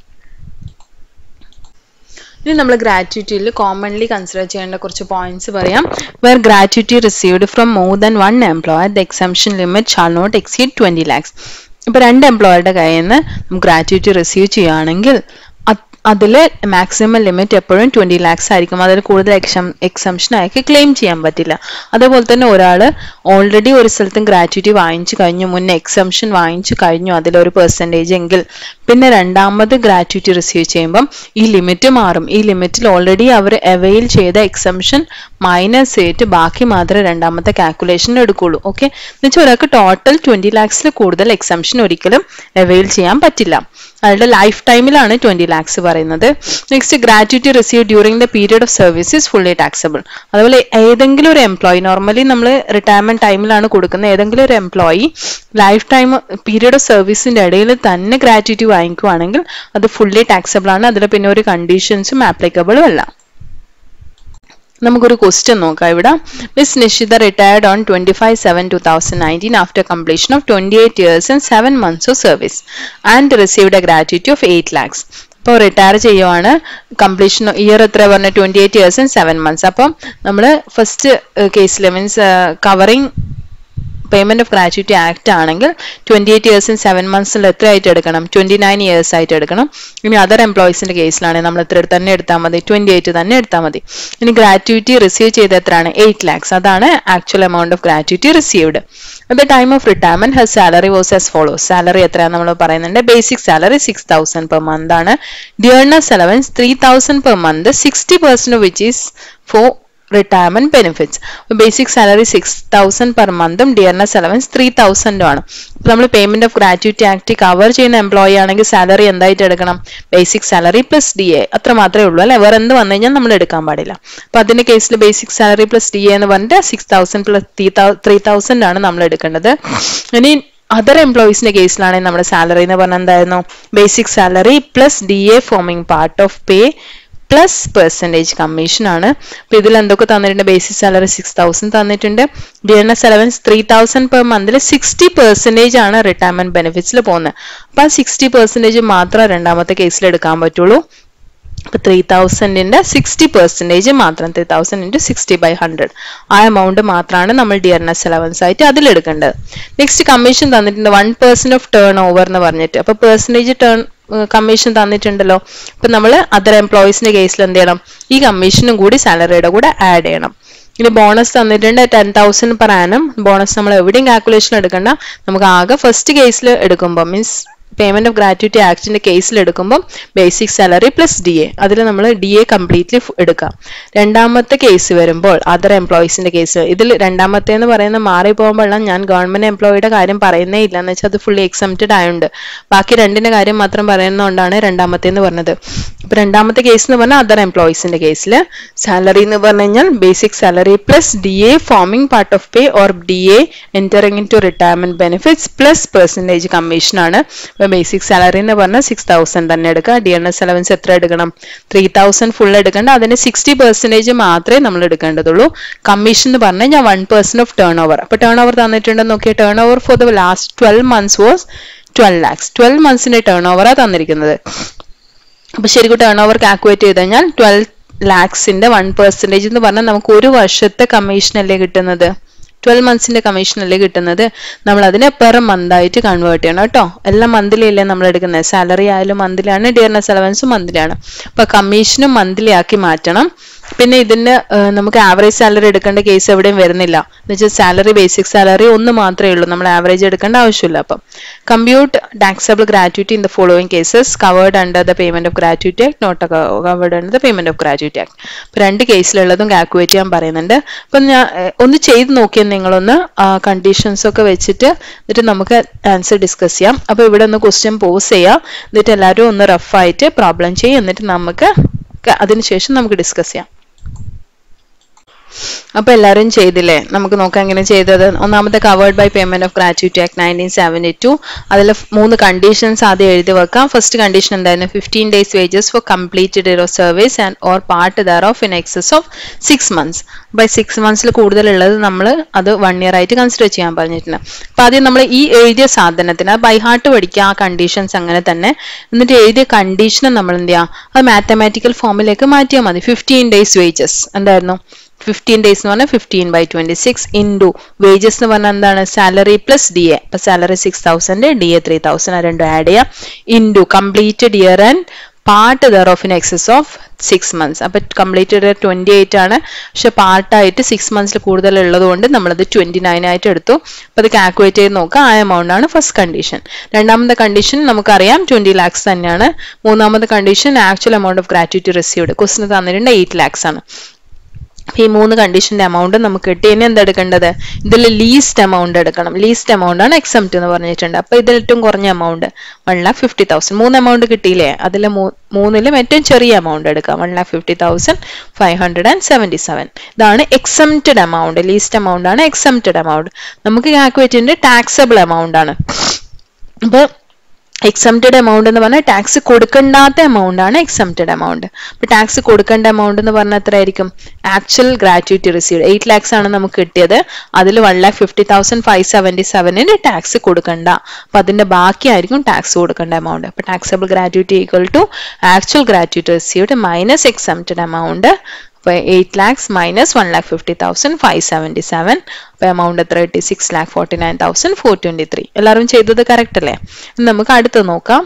ഇനി നമ്മൾ ഗ്രാറ്റുവിറ്റിയിൽ കോമൺലി കൺസിഡർ ചെയ്യേണ്ട കുറച്ച് പോയിന്റ്സ് പറയാം where gratuity received from more than one employer the exemption limit shall not exceed twenty lakhs ഇപ്പൊ രണ്ട് എംപ്ലോയറുടെ കയ്യിൽ നിന്ന് ഗ്രാറ്റുവിറ്റി റിസീവ് ചെയ്യുകയാണെങ്കിൽ അതിൽ മാക്സിമം ലിമിറ്റ് എപ്പോഴും ട്വന്റി ലാക്സ് ആയിരിക്കും അതിൽ കൂടുതൽ എക്സം എക്സംഷൻ അയാൾക്ക് ക്ലെയിം ചെയ്യാൻ പറ്റില്ല അതേപോലെ തന്നെ ഒരാൾ ഓൾറെഡി ഒരു സ്ഥലത്തും ഗ്രാറ്റുവിറ്റി വാങ്ങിച്ചു കഴിഞ്ഞു മുന്നേ എക്സംഷൻ വാങ്ങിച്ചു കഴിഞ്ഞു അതിലൊരു പെർസെൻറ്റേജ് എങ്കിൽ പിന്നെ രണ്ടാമത് ഗ്രാറ്റുവിറ്റി റിസീവ് ചെയ്യുമ്പം ഈ ലിമിറ്റ് മാറും ഈ ലിമിറ്റിൽ ഓൾറെഡി അവർ അവെയിൽ ചെയ്ത എക്സംഷൻ മൈനസ് ചെയ്തിട്ട് ബാക്കി മാത്രമേ രണ്ടാമത്തെ കാൽക്കുലേഷൻ എടുക്കുള്ളൂ ഓക്കെ എന്നുവെച്ചാൽ ഒരാൾക്ക് ടോട്ടൽ ട്വന്റി ലാക്സിൽ കൂടുതൽ എക്സംഷൻ ഒരിക്കലും അവെയിൽ ചെയ്യാൻ പറ്റില്ല അയാളുടെ ലൈഫ് ടൈമിലാണ് ട്വന്റി ലാക്സ് പറയുന്നത് next gratuity receive during the period of service is fully taxable അതുപോലെ ഏതെങ്കിലും ഒരു എംപ്ലോയി നോർമലി നമ്മൾ റിട്ടയർമെന്റ് ടൈമിലാണ് കൊടുക്കുന്നത് ഏതെങ്കിലും ഒരു employee lifetime period of സർവീസിന്റെ ഇടയിൽ തന്നെ ഗ്രാറ്റുവിറ്റി വാങ്ങിക്കുവാണെങ്കിൽ അത് ഫുള്ളി ടാക്സബിൾ ആണ് അതിൽ പിന്നെ ഒരു കണ്ടീഷൻസും ആപ്ലിക്കബിളും അല്ല നമുക്കൊരു ക്വസ്റ്റ്യൻ നോക്കാം ഇവിടെ miss Nishita retired on twenty five seven two thousand nineteen after completion of twenty eight years and seven months of service and received a gratuity of eight lakhs ഇപ്പോൾ റിട്ടയർ ചെയ്യുവാണ് കംപ്ലീഷൻ ഇയർ എത്ര പറഞ്ഞ twenty eight years and seven months അപ്പം നമ്മൾ ഫസ്റ്റ് കേസിൽ means covering payment of gratuity act ആണെങ്കിൽ ട്വന്റി എയ്റ്റ് ഇയേഴ്സും സെവൻ മന്ത്സിൽ എത്ര ആയിട്ട് എടുക്കണം ട്വന്റി നയൻ ഇയേഴ്സ് ആയിട്ട് എടുക്കണം ഇനി അതർ എംപ്ലോയീസിന്റെ കേസിലാണെങ്കിൽ നമ്മൾ എത്ര തന്നെ എടുത്താൽ മതി ട്വന്റി എയ്റ്റ് തന്നെ എടുത്താൽ മതി ഇനി ഗ്രാറ്റുവിറ്റി റിസീവ് ചെയ്ത് എത്രയാണ് എയ്റ്റ് ലാക്സ് അതാണ് actual amount of gratuity received at the time of retirement her salary was as follows salary എത്രയാണെന്ന് നമ്മൾ പറയുന്നുണ്ട് basic salary six thousand per month ആണ് dearness allowance three thousand per month sixty percent which is for retirement benefits basic salary six thousand per മന്തും ഡിയർനെസ് അലവൻസ് ത്രീ തൗസൻഡും ആണ് അപ്പോൾ നമ്മൾ payment of gratuity act cover ചെയ്യുന്ന എംപ്ലോയി ആണെങ്കിൽ സാലറി എന്തായിട്ട് എടുക്കണം basic salary plus D A അത്ര മാത്രമേ ഉള്ളൂ അല്ലെ വേറെ എന്ത് വന്നു കഴിഞ്ഞാൽ നമ്മൾ എടുക്കാൻ പാടില്ല അപ്പൊ അതിന്റെ കേസിൽ basic salary plus D A എന്ന് പറഞ്ഞിട്ട് six thousand plus three thousand ആണ് നമ്മൾ എടുക്കേണ്ടത് ഇനി അതർ എംപ്ലോയീസിന്റെ കേസിലാണെങ്കിൽ നമ്മുടെ സാലറി എന്ന് പറഞ്ഞാൽ എന്തായിരുന്നു basic salary plus D A forming part of pay plus percentage commission ആണ് അപ്പൊ ഇതിൽ എന്തൊക്കെ തന്നിട്ടുണ്ട് ബേസിക് സാലറി സിക്സ് തൗസൻഡ് തന്നിട്ടുണ്ട് D N S allowance three thousand per മന്തിൽ സിക്സ്റ്റി പെർസെൻറ്റേജ് ആണ് റിട്ടയർമെന്റ് ബെനിഫിറ്റ്സിൽ പോകുന്നത് അപ്പൊ ആ സിക്സ്റ്റി പെർസെൻറ്റേജ് മാത്രമേ രണ്ടാമത്തെ കേസിൽ എടുക്കാൻ പറ്റുള്ളൂ ഇപ്പൊ ത്രീ തൗസൻഡിന്റെ സിക്സ്റ്റി പെർസെൻറ്റേജ് മാത്രം three thousand into sixty by hundred ആ എമൗണ്ട് മാത്രമാണ് നമ്മൾ ഡിയർനെസ് അലവൻസ് ആയിട്ട് അതിലെടുക്കേണ്ടത് നെക്സ്റ്റ് കമ്മീഷൻ തന്നിട്ടുണ്ട് one percent of turnover എന്ന് പറഞ്ഞിട്ട് അപ്പൊ പെർസെൻറ്റേജ് ടേൺ കമ്മീഷൻ തന്നിട്ടുണ്ടല്ലോ അപ്പൊ നമ്മൾ അതർ എംപ്ലോയീസിന്റെ കേസിൽ എന്ത് ചെയ്യണം ഈ കമ്മീഷനും കൂടി സാലറിയുടെ കൂടെ ആഡ് ചെയ്യണം ഇനി ബോണസ് തന്നിട്ടുണ്ട് ten thousand per annum bonus നമ്മൾ എവിടെയും കാൽക്കുലേഷൻ എടുക്കണ്ട നമുക്ക് ആകെ ഫസ്റ്റ് കേസിൽ എടുക്കുമ്പോൾ മീൻസ് പേയ്മെന്റ് ഓഫ് ഗ്രാറ്റുവിറ്റി ആക്ടിന്റെ കേസിൽ എടുക്കുമ്പോൾ basic salary plus D A അതിൽ നമ്മൾ ഡി എ കംപ്ലീറ്റ്ലി എടുക്കാം രണ്ടാമത്തെ കേസ് വരുമ്പോൾ അതർ എംപ്ലോയീസിന്റെ കേസ് ഇതിൽ രണ്ടാമത്തെ എന്ന് പറയുന്ന മാറി പോകുമ്പോഴാണ് ഞാൻ ഗവൺമെന്റ് എംപ്ലോയിയുടെ കാര്യം പറയുന്നേ ഇല്ല എന്ന് വെച്ചാൽ അത് ഫുള്ളി എക്സംപ്റ്റഡ് ആയതുകൊണ്ട് ബാക്കി രണ്ടിന്റെ കാര്യം മാത്രം പറയുന്നതുകൊണ്ടാണ് രണ്ടാമത്തെ എന്ന് പറഞ്ഞത് ഇപ്പൊ രണ്ടാമത്തെ കേസ് എന്ന് പറഞ്ഞാൽ അതർ എംപ്ലോയീസിന്റെ കേസിൽ സാലറി എന്ന് പറഞ്ഞു കഴിഞ്ഞാൽ basic salary plus D A forming part of pay or D A entering into retirement benefits plus percentage commission ആണ് ഇപ്പൊ ബേസിക് സാലറി എന്ന് പറഞ്ഞാൽ സിക്സ് തൗസൻഡ് തന്നെ എടുക്കുക ഡി എൻ എസ് അലവൻസ് എത്ര എടുക്കണം ത്രീ തൗസൻഡ് ഫുൾ എടുക്കേണ്ട അതിന് സിക്സ്റ്റി പെർസെൻറ്റേജ് മാത്രമേ നമ്മൾ എടുക്കേണ്ടതുള്ളൂ കമ്മീഷൻ എന്ന് പറഞ്ഞാൽ ഞാൻ one percent of turnover അപ്പൊ ടേൺ ഓവർ തന്നിട്ടുണ്ടെന്ന് നോക്കിയാൽ turnover for the last twelve months was twelve lakhs twelve മന്ത്സിന്റെ ടേൺ ഓവറാണ് തന്നിരിക്കുന്നത് അപ്പൊ ശരിക്കും ടേൺ ഓവർ കാൽക്കുലേറ്റ് ചെയ്ത് കഴിഞ്ഞാൽ ട്വൽവ് ലാക്സിന്റെ വൺ പെർസെന്റേജ് എന്ന് പറഞ്ഞാൽ നമുക്ക് ഒരു വർഷത്തെ കമ്മീഷൻ അല്ലേ കിട്ടുന്നത് ട്വൽവ് മന്ത്സിന്റെ കമ്മീഷൻ അല്ലേ കിട്ടുന്നത് നമ്മൾ അതിനെ പെർ മന്ത് ആയിട്ട് കൺവേർട്ട് ചെയ്യണം കേട്ടോ എല്ലാം മന്ത്ലി അല്ലേ നമ്മൾ എടുക്കുന്നത് സാലറി ആയാലും മന്ത്ലി ആണ് ഡിയർനെസ് അലവൻസും മന്ത്ലി ആണ് അപ്പൊ കമ്മീഷനും മന്ത്ലി ആക്കി മാറ്റണം പിന്നെ ഇതിന് ഏഹ്, നമുക്ക് ആവറേജ് സാലറി എടുക്കേണ്ട കേസ് എവിടെയും വരുന്നില്ല എന്ന് വെച്ചാൽ സാലറി ബേസിക് സാലറി ഒന്ന് മാത്രമേ ഉള്ളൂ നമ്മൾ ആവറേജ് എടുക്കേണ്ട ആവശ്യമില്ല അപ്പം compute taxable gratuity in the following cases covered under the payment of gratuity act not covered under the payment of gratuity act ഇപ്പൊ രണ്ട് കേസിലുള്ളതും കാൽക്കുലേറ്റ് ചെയ്യാൻ പറയുന്നുണ്ട് അപ്പൊ ഞാൻ ഏഹ്, ഒന്ന് ചെയ്ത് നോക്കിയാൽ നിങ്ങളൊന്ന് കണ്ടീഷൻസ് ഒക്കെ വെച്ചിട്ട് എന്നിട്ട് നമുക്ക് ആൻസർ ഡിസ്കസ് ചെയ്യാം അപ്പൊ ഇവിടെ ഒന്ന് ക്വസ്റ്റ്യൻ പോസ് ചെയ്യാം എന്നിട്ട് എല്ലാവരും ഒന്ന് റഫായിട്ട് പ്രോബ്ലം ചെയ്യും എന്നിട്ട് നമുക്ക് ക- അതിനുശേഷം നമുക്ക് ഡിസ്കസ് ചെയ്യാം അപ്പൊ എല്ലാവരും ചെയ്തില്ലേ നമുക്ക് നോക്കാം എങ്ങനെ ചെയ്തത് ഒന്നാമത്തെ covered by payment of gratuity act nineteen seventy two അതിൽ മൂന്ന് കണ്ടീഷൻസ് ആദ്യം എഴുതി വെക്കാം ഫസ്റ്റ് കണ്ടീഷൻ എന്തായിരുന്നു fifteen days wages for completed year of service and or part thereof in excess of six months by six മന്ത്സിൽ കൂടുതലുള്ളത് നമ്മൾ അത് വൺ ഇയർ ആയിട്ട് കൺസിഡർ ചെയ്യാൻ പറഞ്ഞിട്ടുണ്ട് അപ്പൊ ആദ്യം നമ്മൾ ഈ എഴുതിയ സാധനത്തിന് ബൈ ഹാർട്ട് പഠിക്കുക ആ കണ്ടീഷൻസ് അങ്ങനെ തന്നെ എന്നിട്ട് എഴുതിയ കണ്ടീഷനെ നമ്മൾ എന്ത് ചെയ്യാം അത് മാത്തമാറ്റിക്കൽ ഫോമിലേക്ക് മാറ്റിയാൽ മതി ഫിഫ്റ്റീൻ ഡേയ്സ് വേജസ് എന്തായിരുന്നു ഫിഫ്റ്റീൻ ഡേയ്സ് എന്ന് പറഞ്ഞാൽ fifteen by twenty six into wages എന്ന് പറഞ്ഞാൽ എന്താണ് സാലറി പ്ലസ് ഡി എ ഇപ്പൊ salary six thousand D A three thousand രണ്ടും ആഡ് ചെയ്യാം into completed year and part thereof in excess of six months അപ്പൊ കംപ്ലീറ്റഡ് ഇയർ ട്വന്റി എയ്റ്റ് ആണ് പക്ഷെ പാർട്ടായിട്ട് സിക്സ് മന്ത്സിൽ കൂടുതൽ ഉള്ളത് കൊണ്ട് നമ്മളത് ട്വന്റി നയൻ ആയിട്ട് എടുത്തു അപ്പൊ അത് കാൽക്കുലേറ്റ് ചെയ്ത് നോക്കാം ആ എമൗണ്ട് ആണ് ഫസ്റ്റ് കണ്ടീഷൻ രണ്ടാമത്തെ കണ്ടീഷൻ നമുക്കറിയാം ട്വന്റി ലാക്സ് തന്നെയാണ് മൂന്നാമത്തെ condition actual amount of gratuity received ക്വസ്റ്റിന് തന്നിട്ടുണ്ട് എയ്റ്റ് ലാക്സ് ആണ് അപ്പൊ ഈ മൂന്ന് കണ്ടീഷന്റെ എമൗണ്ട് നമുക്ക് കിട്ടി ഇനി എന്താ എടുക്കേണ്ടത് ഇതിൽ ലീസ്റ്റ് എമൗണ്ട് എടുക്കണം ലീസ്റ്റ് എമൗണ്ട് ആണ് എക്സംപ്റ്റ് എന്ന് പറഞ്ഞിട്ടുണ്ട് അപ്പൊ ഇതിൽ ഏറ്റവും കുറഞ്ഞ amount one lakh fifty thousand മൂന്ന് എമൗണ്ട് കിട്ടിയില്ലേ അതിൽ മൂന്നിലും ഏറ്റവും ചെറിയ എമൗണ്ട് എടുക്കാം one lakh fifty thousand five hundred and seventy seven ഇതാണ് എക്സംപ്റ്റഡ് എമൗണ്ട് ലീസ്റ്റ് എമൗണ്ട് ആണ് എക്സംപ്റ്റഡ് എമൗണ്ട് നമുക്ക് കാൽക്കുലേറ്റ് ചെയ്യേണ്ടത് ടാക്സബിൾ എമൗണ്ട് ആണ് അപ്പൊ എക്സംപ്റ്റഡ് എമൗണ്ട് എന്ന് പറഞ്ഞാൽ ടാക്സ് കൊടുക്കണ്ടാത്ത എമൗണ്ട് ആണ് എക്സംപ്റ്റഡ് എമൗണ്ട് അപ്പൊ ടാക്സ് കൊടുക്കേണ്ട എമൗണ്ട് എന്ന് പറഞ്ഞാൽ എത്രയായിരിക്കും actual gratuity received eight lakhs ആണ് നമുക്ക് കിട്ടിയത് അതിൽ one lakh fifty thousand five seventy സെവനിന് ടാക്സ് കൊടുക്കണ്ട അപ്പൊ അതിന്റെ ബാക്കിയായിരിക്കും ടാക്സ് കൊടുക്കേണ്ട എമൗണ്ട് അപ്പൊ taxable gratuity equal to actual gratuity received minus exempted amount അപ്പൊ eight lakhs minus one lakh fifty thousand five seventy seven അപ്പൊ എമൗണ്ട് എത്ര കിട്ടി six lakh forty nine thousand four twenty three എല്ലാവരും ചെയ്തത് കറക്റ്റ് അല്ലേ ഇനി നമുക്ക് അടുത്ത് നോക്കാം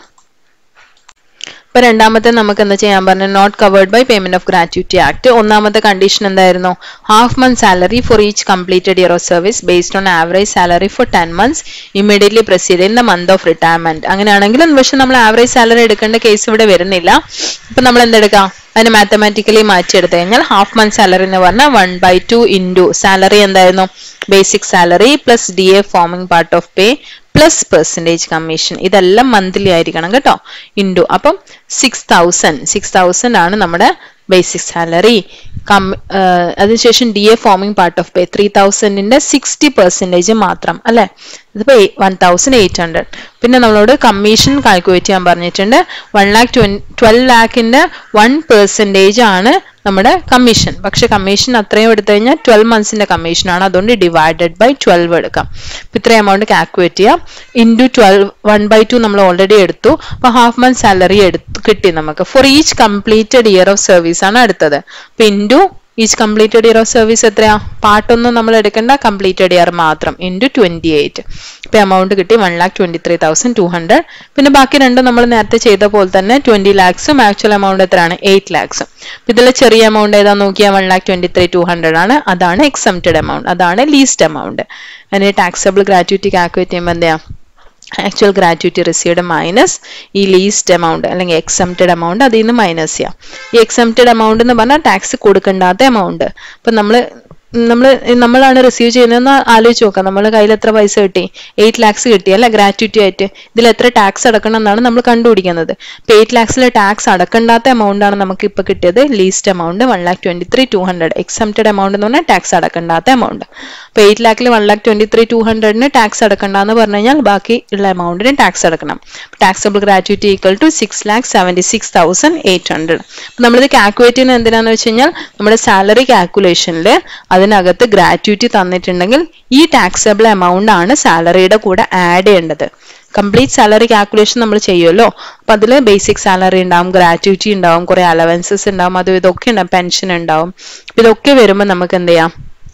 ഇപ്പൊ രണ്ടാമത്തെ നമുക്ക് എന്താ ചെയ്യാൻ പറഞ്ഞ not covered by payment of gratuity act ഒന്നാമത്തെ കണ്ടീഷൻ എന്തായിരുന്നു half month salary for each completed year of service based on average salary for ten months immediately proceed in the month of retirement അങ്ങനെയാണെങ്കിൽ പക്ഷെ നമ്മൾ ആവറേജ് സാലറി എടുക്കേണ്ട കേസ് ഇവിടെ വരുന്നില്ല അപ്പൊ നമ്മൾ എന്തെടുക്കാം അതിന് മാത്തമാറ്റിക്കലി മാറ്റിയെടുത്ത് കഴിഞ്ഞാൽ ഹാഫ് മന്ത് സാലറി എന്ന് പറഞ്ഞാൽ one by two into salary എന്തായിരുന്നു basic salary plus D A forming part of pay plus percentage commission ഇതെല്ലാം മന്ത്ലി ആയിരിക്കണം കേട്ടോ ഇൻറ്റു അപ്പം സിക്സ് തൗസൻഡ് സിക്സ് തൗസൻഡ് ആണ് നമ്മുടെ ബേസിക് സാലറി കം അതിനുശേഷം D A forming part of pay three തൗസൻഡിന്റെ സിക്സ്റ്റി പെർസെൻറ്റേജ് മാത്രം അല്ലെ ഇതിപ്പോ വൺ തൗസൻഡ് എയ്റ്റ് ഹൺഡ്രഡ് പിന്നെ നമ്മളോട് കമ്മീഷൻ കാൽക്കുലേറ്റ് ചെയ്യാൻ പറഞ്ഞിട്ടുണ്ട് വൺ ലാക്ക് ട്വൽവ് ലാക്കിന്റെ വൺ പെർസെൻറ്റേജ് ആണ് നമ്മുടെ കമ്മീഷൻ പക്ഷെ കമ്മീഷൻ അത്രയും എടുത്തു കഴിഞ്ഞാൽ ട്വൽവ് മന്ത്സിന്റെ കമ്മീഷൻ ആണ് അതുകൊണ്ട് ഡിവൈഡഡ് ബൈ ട്വൽവ് എടുക്കാം അപ്പൊ ഇത്രയും എമൗണ്ട് കാൽക്കുലേറ്റ് ചെയ്യാം into twelve one by two നമ്മൾ ഓൾറെഡി എടുത്തു അപ്പൊ ഹാഫ് മന്ത് സാലറി എടുത്തു കിട്ടി നമുക്ക് for each completed year of service ആണ് അടുത്തത് അപ്പൊ into each completed year of service എത്രയാ പാർട്ടൊന്നും നമ്മൾ എടുക്കേണ്ട കംപ്ലീറ്റഡ് ഇയർ മാത്രം ഇൻറ്റു ട്വന്റി എയ്റ്റ് ഇപ്പൊ എമൗണ്ട് കിട്ടി one lakh twenty three thousand two hundred പിന്നെ ബാക്കി രണ്ടും നമ്മൾ നേരത്തെ ചെയ്ത പോലെ തന്നെ ട്വന്റി ലാക്സും ആക്ച്വൽ എമൗണ്ട് എത്രയാണ് എയ്റ്റ് ലാക്സും ഇതിലെ ചെറിയ എമൗണ്ട് ഏതാ നോക്കിയാൽ one lakh twenty three two hundred ആണ് അതാണ് എക്സംപ്റ്റഡ് എമൗണ്ട് അതാണ് ലീസ്റ്റ് എമൗണ്ട് അതിന് ടാക്സബിൾ ഗ്രാറ്റുവിറ്റി കാൽക്കുലേറ്റ് ചെയ്യുമ്പോൾ എന്താ ആക്ച്വൽ ഗ്രാറ്റുവിറ്റി റിസീവ്ഡ് മൈനസ് ഈ ലീസ്റ്റ് എമൗണ്ട് അല്ലെങ്കിൽ എക്സംപ്റ്റഡ് എമൗണ്ട് അതിൽ നിന്ന് മൈനസ് ചെയ്യാം ഈ എക്സംപ്റ്റഡ് എമൗണ്ട് എന്ന് പറഞ്ഞാൽ ടാക്സ് കൊടുക്കേണ്ടാത്ത എമൗണ്ട് അപ്പൊ നമ്മൾ നമ്മൾ നമ്മളാണ് റിസീവ് ചെയ്യുന്നതെന്ന് ആലോചിച്ച് നോക്കാം നമ്മുടെ കയ്യിൽ എത്ര പൈസ കിട്ടി എയ്റ്റ് ലാക്സ് കിട്ടി അല്ലെ ഗ്രാറ്റുവിറ്റി ആയിട്ട് ഇതിൽ എത്ര ടാക്സ് അടക്കണം എന്നാണ് നമ്മൾ കണ്ടുപിടിക്കുന്നത് ഇപ്പൊ എയ്റ്റ് ലാക്സിലെ ടാക്സ് അടക്കണ്ടാത്ത എമൗണ്ട് ആണ് നമുക്ക് ഇപ്പൊ കിട്ടിയത് least amount one lakh twenty three two hundred exempted amount എന്ന് പറഞ്ഞാൽ ടാക്സ് അടക്കണ്ടാത്ത എമൗണ്ട് അപ്പൊ എയ്റ്റ് ലാക്കിൽ one lakh twenty three two ഹൺഡ്രഡിന് ടാക്സ് അടക്കണ്ടെന്ന് പറഞ്ഞു കഴിഞ്ഞാൽ ബാക്കി ഉള്ള എമൗണ്ടിന് ടാക്സ് അടക്കണം taxable gratuity equal to six lakh seventy six thousand eight hundred അപ്പൊ നമ്മളിത് കാൽക്കുലേറ്റ് ചെയ്യുന്നത് എന്തിനാന്ന് വെച്ച് കഴിഞ്ഞാൽ നമ്മുടെ സാലറി കാൽക്കുലേഷനിൽ അതിനകത്ത് ഗ്രാറ്റുവിറ്റി തന്നിട്ടുണ്ടെങ്കിൽ ഈ ടാക്സബിൾ എമൗണ്ട് ആണ് സാലറിയുടെ കൂടെ ആഡ് ചെയ്യേണ്ടത് കംപ്ലീറ്റ് സാലറി കാൽക്കുലേഷൻ നമ്മൾ ചെയ്യുമല്ലോ അപ്പൊ അതിൽ ബേസിക് സാലറി ഉണ്ടാവും ഗ്രാറ്റുവിറ്റി ഉണ്ടാവും കുറെ അലവൻസസ് ഉണ്ടാവും അതും ഇതൊക്കെ ഉണ്ടാവും പെൻഷൻ ഉണ്ടാവും അപ്പൊ ഇതൊക്കെ വരുമ്പോൾ നമുക്ക് എന്ത് ചെയ്യാം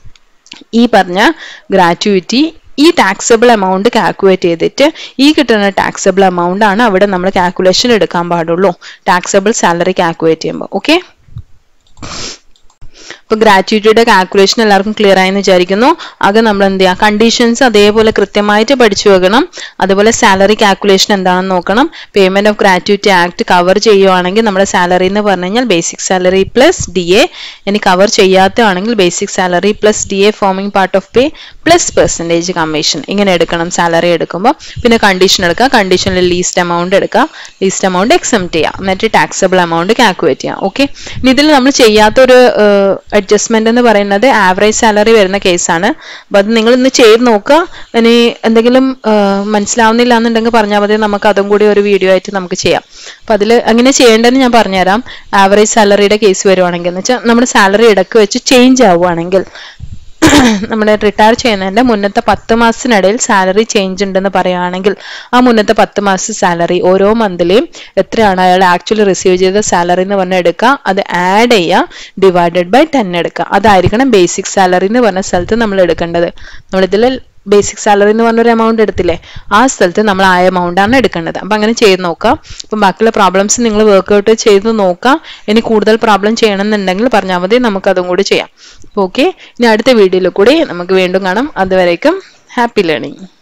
ഈ പറഞ്ഞ ഗ്രാറ്റുവിറ്റി ഈ ടാക്സബിൾ എമൗണ്ട് കാൽക്കുലേറ്റ് ചെയ്തിട്ട് ഈ കിട്ടുന്ന ടാക്സബിൾ എമൗണ്ട് ആണ് അവിടെ നമ്മൾ കാൽക്കുലേഷൻ എടുക്കാൻ പാടുള്ളൂ ടാക്സബിൾ സാലറി കാൽക്കുലേറ്റ് ചെയ്യുമ്പോൾ ഓക്കെ അപ്പോൾ ഗ്രാറ്റുവിറ്റിയുടെ കാൽക്കുലേഷൻ എല്ലാവർക്കും ക്ലിയർ ആയെന്ന് വിചാരിക്കുന്നു ആകെ നമ്മൾ എന്ത് ചെയ്യുക കണ്ടീഷൻസ് അതേപോലെ കൃത്യമായിട്ട് പഠിച്ചു വെക്കണം അതുപോലെ സാലറി കാൽക്കുലേഷൻ എന്താണെന്ന് നോക്കണം payment of gratuity act cover ചെയ്യുവാണെങ്കിൽ നമ്മുടെ സാലറി എന്ന് പറഞ്ഞു കഴിഞ്ഞാൽ basic salary plus D A ഇനി കവർ ചെയ്യാത്തതാണെങ്കിൽ basic salary plus D A forming part of pay plus percentage commission ഇങ്ങനെ എടുക്കണം സാലറി എടുക്കുമ്പോൾ പിന്നെ കണ്ടീഷൻ എടുക്കുക കണ്ടീഷനിൽ ലീസ്റ്റ് എമൗണ്ട് എടുക്കുക ലീസ്റ്റ് എമൗണ്ട് എക്സെപ്റ്റ് ചെയ്യുക എന്നിട്ട് ടാക്സബിൾ എമൗണ്ട് കാൽക്കുലേറ്റ് ചെയ്യാം ഓക്കെ ഇനി ഇതിൽ നമ്മൾ ചെയ്യാത്തൊരു അഡ്ജസ്റ്റ്മെന്റ് എന്ന് പറയുന്നത് ആവറേജ് സാലറി വരുന്ന കേസാണ് അപ്പൊ അത് നിങ്ങൾ ഇന്ന് ചെയ്ത് നോക്കുക ഇനി എന്തെങ്കിലും മനസ്സിലാവുന്നില്ല എന്നുണ്ടെങ്കിൽ പറഞ്ഞാൽ മതി നമുക്ക് അതും കൂടി ഒരു വീഡിയോ ആയിട്ട് നമുക്ക് ചെയ്യാം അപ്പൊ അതിൽ അങ്ങനെ ചെയ്യേണ്ടതെന്ന് ഞാൻ പറഞ്ഞുതരാം ആവറേജ് സാലറിയുടെ കേസ് വരുവാണെങ്കിൽ എന്ന് വെച്ചാൽ നമ്മുടെ സാലറി ഇടയ്ക്ക് വെച്ച് ചേഞ്ച് ആവുകയാണെങ്കിൽ നമ്മുടെ റിട്ടയർ ചെയ്യുന്നതിന്റെ മുന്നത്തെ പത്ത് മാസത്തിനിടയിൽ സാലറി ചേഞ്ച് ഉണ്ടെന്ന് പറയുകയാണെങ്കിൽ ആ മുന്നത്തെ പത്ത് മാസത്തെ സാലറി ഓരോ മന്ത്ലിയും എത്രയാണ് അയാൾ ആക്ച്വലി റിസീവ് ചെയ്ത സാലറി എന്ന് പറഞ്ഞാൽ എടുക്കുക അത് ആഡ് ചെയ്യുക ഡിവൈഡഡ് ബൈ ടെൻ എടുക്കുക അതായിരിക്കണം ബേസിക് സാലറി എന്ന് പറഞ്ഞ സ്ഥലത്ത് നമ്മൾ എടുക്കേണ്ടത് നമ്മളിതിൽ ബേസിക് സാലറി എന്ന് പറഞ്ഞൊരു എമൗണ്ട് എടുത്തില്ലേ ആ സ്ഥലത്ത് നമ്മൾ ആ എമൗണ്ട് ആണ് എടുക്കേണ്ടത് അപ്പം അങ്ങനെ ചെയ്ത് നോക്കാം അപ്പം ബാക്കിയുള്ള പ്രോബ്ലംസ് നിങ്ങൾ വർക്ക്ഔട്ട് ചെയ്ത് നോക്കാം ഇനി കൂടുതൽ പ്രോബ്ലം ചെയ്യണമെന്നുണ്ടെങ്കിൽ പറഞ്ഞാൽ മതി നമുക്ക് അതും കൂടി ചെയ്യാം ഓക്കെ ഇനി അടുത്ത വീഡിയോയിൽ കൂടി നമുക്ക് വീണ്ടും കാണാം അതുവരേക്കും ഹാപ്പി ലേണിംഗ്